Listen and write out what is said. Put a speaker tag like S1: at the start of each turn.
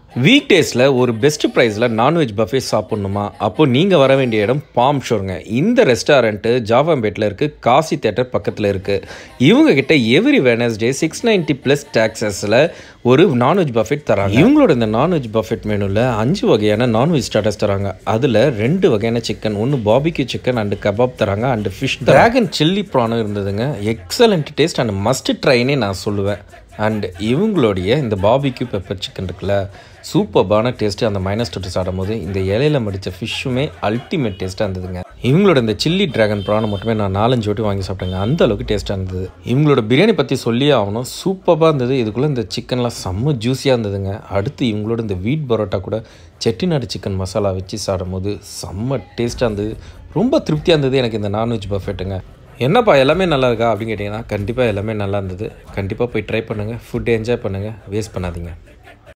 S1: week டேஸில் ஒரு best ப்ரைஸில் நான்வெஜ் பஃபே சாப்பிட்ணுமா அப்போ நீங்கள் வர வேண்டிய இடம் பாம் ஷோருங்க இந்த ரெஸ்டாரண்ட்டு ஜாவாம்பேட்டில் இருக்குது காசி தேட்டர் பக்கத்தில் இருக்குது இவங்க கிட்ட every Wednesday six ninety plus டேக்ஸஸில் ஒரு நான்வெஜ் பஃபெட் தராங்க இவங்களோட இந்த நான்வெஜ் பஃபெட் மெனுவில் அஞ்சு வகையான நான்வெஜ் ஸ்டார்டர்ஸ் தராங்க அதில் ரெண்டு வகையான சிக்கன் ஒன்று பாபிக்யூ சிக்கன் அண்டு கபாப் தராங்க அண்டு ஃபிஷ் டிராகன் சில்லி ப்ரானும் இருந்ததுங்க எக்ஸலண்ட் டேஸ்ட் அண்ட் மஸ்ட் ட்ரைனே நான் சொல்லுவேன் அண்ட் இவங்களுடைய இந்த பாபிக்யூ பெப்பர் சிக்கன் இருக்குல்ல சூப்பர்பான டேஸ்ட்டு அந்த மைனஸ் தொட்டு சாப்பிடும்போது இந்த இலையில மடித்த ஃபிஷ்ஷுமே அல்டிமேட் டேஸ்ட்டாக இருந்ததுங்க இவங்களோட இந்த சில்லி டிராகன் ப்ரானை மட்டுமே நான் நாலஞ்சு வாட்டி வாங்கி சாப்பிட்டேங்க அந்த அளவுக்கு டேஸ்ட்டாக இருந்தது இவங்களோட பிரியாணி பற்றி சொல்லியே ஆகணும் சூப்பராக இருந்தது இதுக்குள்ளே இந்த சிக்கன்லாம் செம்ம ஜூஸியாக இருந்ததுங்க அடுத்து இவங்களோட இந்த வீட் பரோட்டா கூட செட்டிநாடு சிக்கன் மசாலா வச்சு சாப்பிடும்போது செம்ம டேஸ்ட்டாக இருந்தது ரொம்ப திருப்தியாக இருந்தது எனக்கு இந்த நான்வெஜ் பர்ஃபெக்ட்டுங்க என்னப்பா எல்லாமே நல்லா இருக்கா அப்படின்னு கேட்டிங்கன்னா கண்டிப்பாக எல்லாமே நல்லா இருந்தது கண்டிப்பாக போய் ட்ரை பண்ணுங்கள் ஃபுட்டு என்ஜாய் பண்ணுங்கள் வேஸ்ட் பண்ணாதீங்க